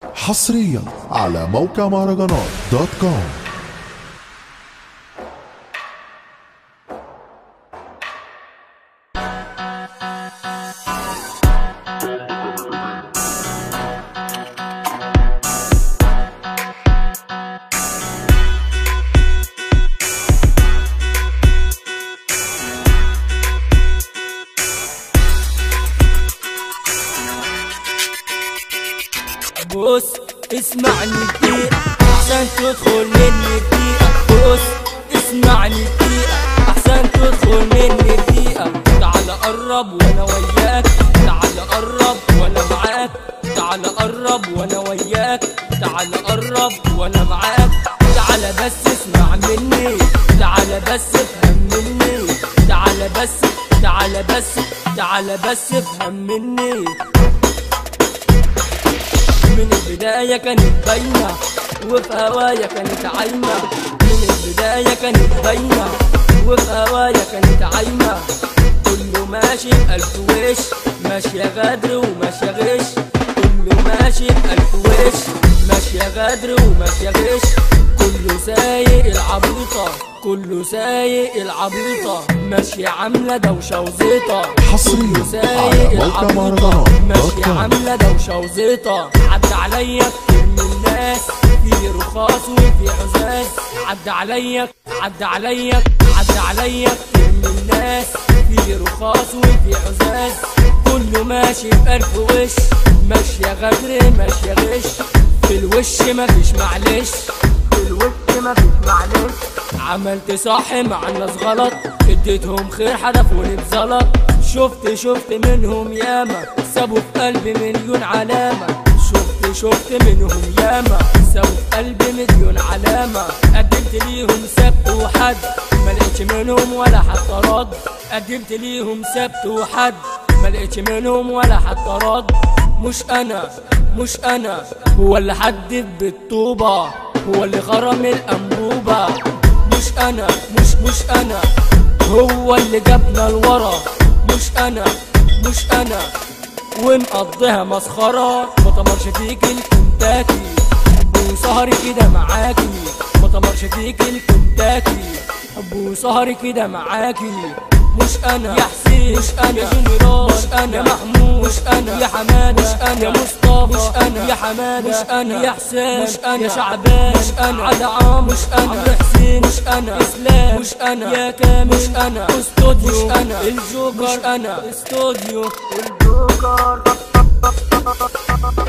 حصريا على موقع مهرجانات دوت كوم بص اسمعني دقيقة أحسن تدخل مني دقيقة بص اسمعني دقيقة أحسن تدخل مني دقيقة تعال قرب وأنا وياك تعال قرب وأنا معاك تعال قرب وأنا وياك تعال قرب وأنا معاك تعال بس اسمع مني تعال بس افهم مني تعال بس تعال بس تعال بس افهم مني من البداية كانت باينة وفي هوايا كانت عايمة من البداية كانت باينة وفي هوايا كانت عايمة كله ماشي بألف وش ماشية غدر وماشية غش كله ماشي بألف وش ماشية غدر وماشية غش كله سايق العبيطة كله سايق العبيطة ماشية عاملة دوشة وزيطة حصرياً كله سايق على موقع العبيطة مهرجانات دوت ماشية كوم. عاملة دوشة وزيطة عدى عليا كتير من الناس في رخاص وفي عزاز عدى عليا عدى عليا عدى عليا كتير من الناس في رخاص وفي عزاز كله ماشي بألف وش ماشية غدر ماشية غش في الوش مفيش معلش في الوش مفيش معلش عملت صح مع الناس غلط اديتهم خير حدفوني بزلط شفت شفت منهم ياما سابوا في قلبي مليون علامة شفت شفت منهم ياما سابوا في قلبي مليون علامة قدمت ليهم سبت وحد ما لقيتش منهم ولا حتى رد قدمت ليهم سبت وحد ما لقيتش منهم ولا حتى رد مش انا مش انا هو اللي حدد بالطوبة هو اللي خرم الانبوبة مش انا مش مش انا هو اللي جابنا لورا مش انا مش انا ومقضيها مسخرة ما تمرش فيك الكنتاكي حب وسهري كده معاكي ما تمرش فيك الكنتاكي حب وسهري كده معاكي مش انا يا حسين مش انا يا جنرال مش انا يا محمود مش انا يا حماد مش انا يا مصطفى مش انا يا حماد مش انا يا حسين مش انا يا شعبان مش انا على عام مش انا عبد حسين مش انا اسلام مش انا يا كامل مش انا استوديو مش انا الجوكر مش انا استوديو الجوكر